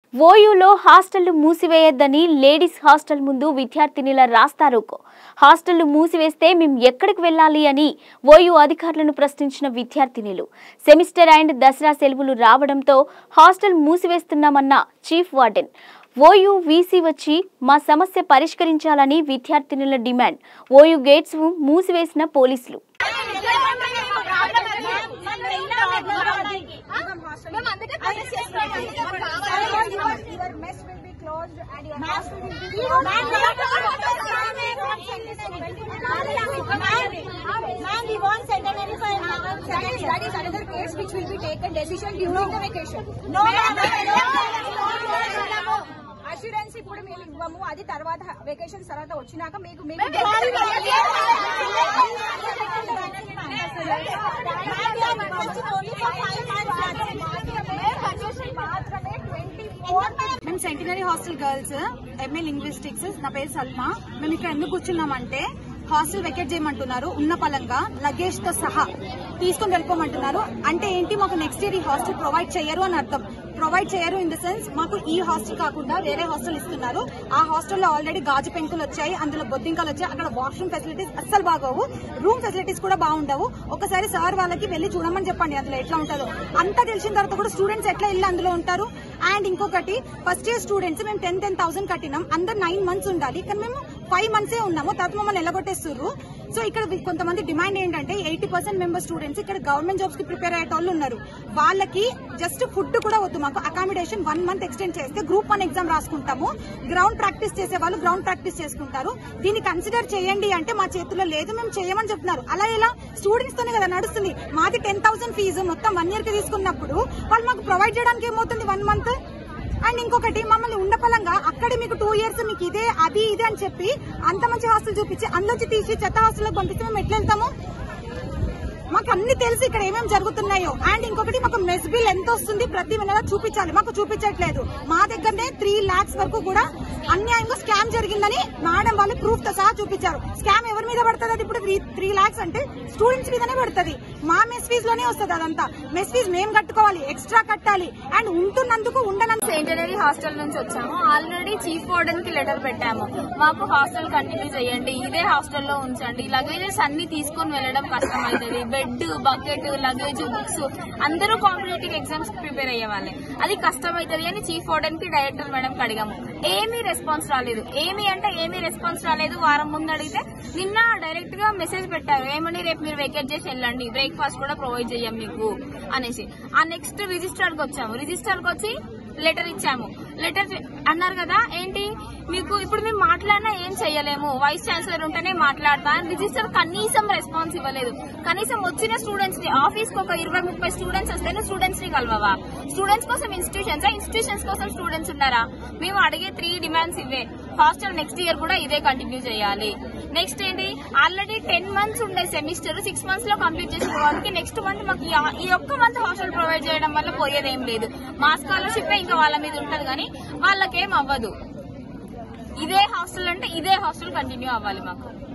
ఓయూలో హాస్టళ్లు మూసివేయొద్దని ladies hostel ముందు విద్యార్థినిల రాస్తారోకో హాస్టళ్లు మూసివేస్తే మేం ఎక్కడికి వెళ్ళాలి అని ఓయూ అధికారులను ప్రశ్నించిన విద్యార్థినిలు సెమిస్టర్ అండ్ దసరా సెలవులు రావడంతో హాస్టల్ మూసివేస్తున్నామన్న చీఫ్ వార్డెన్ ఓయూ వీసీ వచ్చి మా సమస్య పరిష్కరించాలని విద్యార్థినుల డిమాండ్ ఓయూ గేట్స్ మూసివేసిన పోలీసులు Your mess will be closed and your house will be closed. Ma'am, we want centenary for that is, that is another case which will be taken decision during the vacation. No, assurance ఇప్పుడు మేము ఇవ్వము అది తర్వాత vacation తర్వాత వచ్చినాక మీకు మీకు మాత్రమే ట్వంటీ ఫోర్ మేము centenary hostel girls MA linguistics నా పేరు సల్మా మేము ఇక్కడ ఎందుకు కూర్చున్నామంటే హాస్టల్ వెకేట్ చేయమంటున్నారు ఉన్న పలంగా లగేజ్ తో సహా తీసుకుని వెళ్ళిపోమంటున్నారు అంటే ఏంటి మాకు నెక్స్ట్ ఇయర్ ఈ హాస్టల్ ప్రొవైడ్ చేయరు అని అర్థం ప్రొవైడ్ చేయరు ఇన్ ద సెన్స్ మాకు ఈ హాస్టల్ కాకుండా వేరే హాస్టల్ ఇస్తున్నారు ఆ హాస్టల్లో ఆల్రెడీ గాజు పెంకులు వచ్చాయి అందులో బొద్దింకలు వచ్చాయి అక్కడ వాష్రూమ్ ఫెసిలిటీస్ అస్సలు బాగోవు రూమ్ ఫెసిలిటీస్ కూడా బాగుండవు ఒకసారి సార్ వాళ్ళకి వెళ్ళి చూడమని చెప్పండి అందులో ఎట్లా ఉంటుందో అంతా తెలిసిన తర్వాత కూడా స్టూడెంట్స్ ఎట్లా వెళ్ళి అందులో ఉంటారు అండ్ ఇంకొకటి ఫస్ట్ ఇయర్ స్టూడెంట్స్ మేము టెన్ టెన్ థౌసండ్ కట్టినాం అందరు నైన్ మంత్స్ ఉండాలి కానీ మేము ఫైవ్ మంత్సే ఉన్నాము తర్వాత మమ్మల్ని ఎల్లగొట్టేస్తుర్రు సో ఇక్కడ వి- కొంతమంది డిమాండ్ ఏంటంటే ఎయిటీ పర్సెంట్ మెంబర్ స్టూడెంట్స్ ఇక్కడ గవర్నమెంట్ జాబ్స్ కి ప్రిపేర్ అయ్యే వాళ్ళు ఉన్నారు వాళ్ళకి జస్ట్ ఫుడ్ కూడా వద్దు మాకు అకామిడేషన్ వన్ మంత్ ఎక్స్టెండ్ చేస్తే గ్రూప్ వన్ ఎగ్జామ్ రాసుకుంటాము గ్రౌండ్ ప్రాక్టీస్ చేసే వాళ్ళు గ్రౌండ్ ప్రాక్టీస్ చేసుకుంటారు దీన్ని కన్సిడర్ చేయండి అంటే మా చేతుల్లో లేదు మేము చేయమని చెప్తున్నారు అలా ఎలా స్టూడెంట్స్ తోనే కదా నడుస్తుంది మాది టెన్ థౌసండ్ ఫీజు మొత్తం వన్ ఇయర్ కి తీసుకున్నప్పుడు వాళ్ళు మాకు ప్రొవైడ్ చేయడానికి ఏమవుతుంది వన్ మంత్ అండ్ ఇంకొకటి మమ్మల్ని ఉండపలంగా అక్కడే మీకు టూ ఇయర్స్ మీకు ఇదే అది ఇది అని చెప్పి అంత మంచి హాస్టల్ చూపించి అందులోంచి తీసి చెత్త హాస్టల్ పంపిస్తే మేము ఎట్లా వెళ్తాము మాకు అన్ని తెలిసి ఇక్కడ ఏమేమి జరుగుతున్నాయో అండ్ ఇంకొకటి మాకు మెస్ బిల్ ఎంత వస్తుంది ప్రతి నెల చూపించాలి మాకు చూపించట్లేదు మా దగ్గరనే త్రీ లాక్స్ వరకు కూడా అన్యాయంగా స్కామ్ జరిగిందని మేడం వాళ్ళు ప్రూఫ్ తో సహా చూపించారు స్కామ్ ఎవరి మీద పడుతుంది అది ఇప్పుడు త్రీ లాక్స్ అంటే స్టూడెంట్స్ మీదనే పడుతుంది మా మెస్ ఫీజ్ లోనే వస్తుంది అదంతా మెస్ ఫీజ్ మేము కట్టుకోవాలి ఎక్స్ట్రా కట్టాలి అండ్ ఉంటున్నందుకు ఉండనందుకు సెంటనరీ హాస్టల్ నుంచి వచ్చాము ఆల్రెడీ చీఫ్ వార్డెన్ కి లెటర్ పెట్టాము మాకు హాస్టల్ కంటిన్యూ చేయండి ఇదే హాస్టల్లో ఉంచండి లగేజెస్ అన్ని తీసుకొని వెళ్ళడం కష్టం అవుతుంది బెడ్ బకెట్ లగేజ్ బుక్స్ అందరూ కాంపిటేటివ్ ఎగ్జామ్స్ కి ప్రిపేర్ అయ్యే వాళ్ళే అది కష్టం అవుతుంది అని చీఫ్ వార్డెన్ కి డైరెక్టర్ మేడం కి అడిగాము ఏమీ రెస్పాన్స్ రాలేదు ఏమి అంటే ఏమీ రెస్పాన్స్ రాలేదు వారం ముందు అడిగితే నిన్న డైరెక్ట్ గా మెసేజ్ పెట్టారు ఏమని రేపు మీరు వెకేట్ చేసి వెళ్ళండి బ్రేక్ఫాస్ట్ కూడా ప్రొవైడ్ చేయం మీకు అనేసి ఆ నెక్స్ట్ రిజిస్టర్ కి వచ్చాము రిజిస్టర్ కి వచ్చి లెటర్ ఇచ్చాము లెటర్ అన్నారు కదా ఏంటి మీకు ఇప్పుడు మేము మాట్లాడినా ఏం చేయలేము వైస్ ఛాన్సలర్ ఉంటేనే మాట్లాడతా అని రిజిస్టర్ కనీసం రెస్పాన్స్ ఇవ్వలేదు కనీసం వచ్చిన స్టూడెంట్స్ ని ఆఫీస్ కి ఒక ఇరవై ముప్పై స్టూడెంట్స్ వస్తేనే స్టూడెంట్స్ ని కలవవా స్టూడెంట్స్ కోసం ఇన్స్టిట్యూషన్స్ ఇన్స్టిట్యూషన్స్ కోసం స్టూడెంట్స్ ఉన్నారా మేము అడిగే త్రీ డిమాండ్స్ ఇవే హాస్టల్ నెక్స్ట్ ఇయర్ కూడా ఇదే కంటిన్యూ చేయాలి నెక్స్ట్ ఏంటి ఆల్రెడీ టెన్ మంత్స్ ఉండే సెమిస్టర్ సిక్స్ మంత్స్ లో కంప్లీట్ చేసిన వాళ్ళకి నెక్స్ట్ మంత్ మాకు ఈ- ఈ ఒక్క మంత్ హాస్టల్ ప్రొవైడ్ చేయడం వల్ల పోయేదేం లేదు మా స్కాలర్షిప్ ఇంకా వాళ్ళ మీద ఉంటది కానీ వాళ్ళకేం అవ్వదు ఇదే హాస్టల్ అంటే ఇదే హాస్టల్ కంటిన్యూ అవ్వాలి మాకు